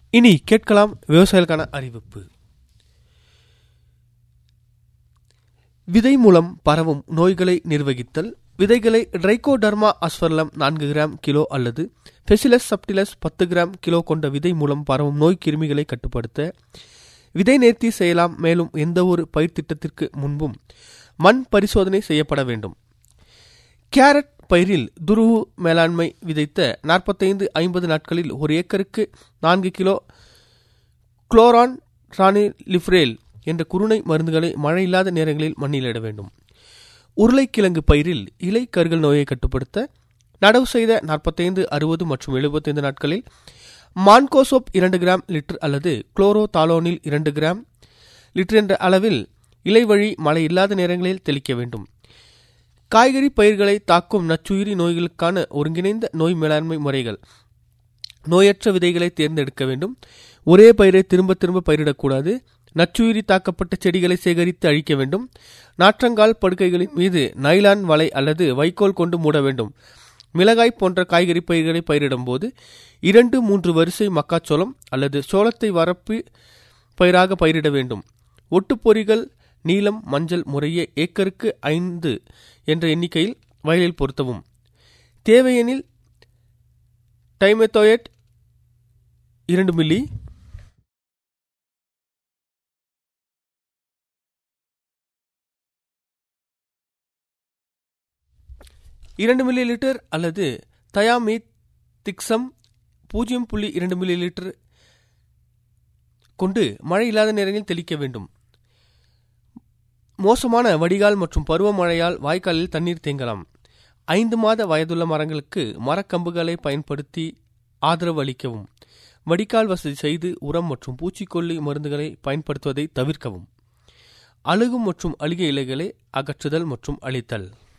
இனி கேட்கலாம் விவசாயிகளுக்கான அறிவிப்பு விதை மூலம் பரவும் நோய்களை நிர்வகித்தல் விதைகளை ட்ரைகோடர்மா அஸ்வர்லம் நான்கு கிராம் கிலோ அல்லது ஃபெசிலஸ் சப்டிலஸ் பத்து கிராம் கிலோ கொண்ட விதை மூலம் பரவும் நோய் கிருமிகளை கட்டுப்படுத்த விதை நேர்த்தி செய்யலாம் மேலும் எந்த ஒரு பயிர் திட்டத்திற்கு முன்பும் மண் பரிசோதனை செய்யப்பட வேண்டும் கேரட் பயிரில் துருவு மேலாண்மை விதைத்த நாற்பத்தைந்து ஐம்பது நாட்களில் ஒரு ஏக்கருக்கு நான்கு கிலோ குளோரான் ரானிலிஃப்ரேல் என்ற குருணை மருந்துகளை மழை இல்லாத நேரங்களில் மண்ணில் இட வேண்டும் உருளைக்கிழங்கு பயிரில் இலை கருகல் நோயை கட்டுப்படுத்த நடவு செய்த நாற்பத்தைந்து அறுபது மற்றும் எழுபத்தைந்து நாட்களில் மான்கோசோப் இரண்டு கிராம் லிட்டர் அல்லது குளோரோ தாலோனில் இரண்டு கிராம் லிட்டர் என்ற அளவில் இலை வழி மழை இல்லாத நேரங்களில் தெளிக்க வேண்டும் காய்கறி பயிர்களை தாக்கும் நச்சுயிரி நோய்களுக்கான ஒருங்கிணைந்த நோய் மேலாண்மை முறைகள் நோயற்ற விதைகளை தேர்ந்தெடுக்க வேண்டும் ஒரே பயிரை திரும்ப திரும்ப பயிரிடக்கூடாது நச்சுயிரி தாக்கப்பட்ட செடிகளை சேகரித்து அழிக்க வேண்டும் நாற்றங்கால் படுக்கைகளின் மீது நைலான் வலை அல்லது வைக்கோல் கொண்டு மூட வேண்டும் மிளகாய் போன்ற காய்கறி பயிர்களை பயிரிடும் போது இரண்டு மூன்று வரிசை மக்காச்சோளம் அல்லது சோளத்தை வரப்பு பயிராக பயிரிட வேண்டும் ஒட்டுப்பொறிகள் நீலம் மஞ்சள் முறையே ஏக்கருக்கு ஐந்து என்ற எண்ணிக்கையில் வயலில் பொருத்தவும் தேவையெனில் டைமெத்தோயட் இரண்டு மில்லி இரண்டு மில்லி லிட்டர் அல்லது தயாமீத் திக்ஸம் பூஜ்ஜியம் புள்ளி இரண்டு மில்லி லிட்டர் கொண்டு மழை இல்லாத நேரங்களில் தெளிக்க வேண்டும் மோசமான வடிகால் மற்றும் பருவமழையால் வாய்க்காலில் தண்ணீர் தேங்கலாம் ஐந்து மாத வயதுள்ள மரங்களுக்கு மரக்கம்புகளை பயன்படுத்தி ஆதரவு அளிக்கவும் வடிகால் வசதி செய்து உரம் மற்றும் பூச்சிக்கொல்லி மருந்துகளை பயன்படுத்துவதை தவிர்க்கவும் அழுகும் மற்றும் அழுகிய இலைகளை அகற்றுதல் மற்றும் அழித்தல்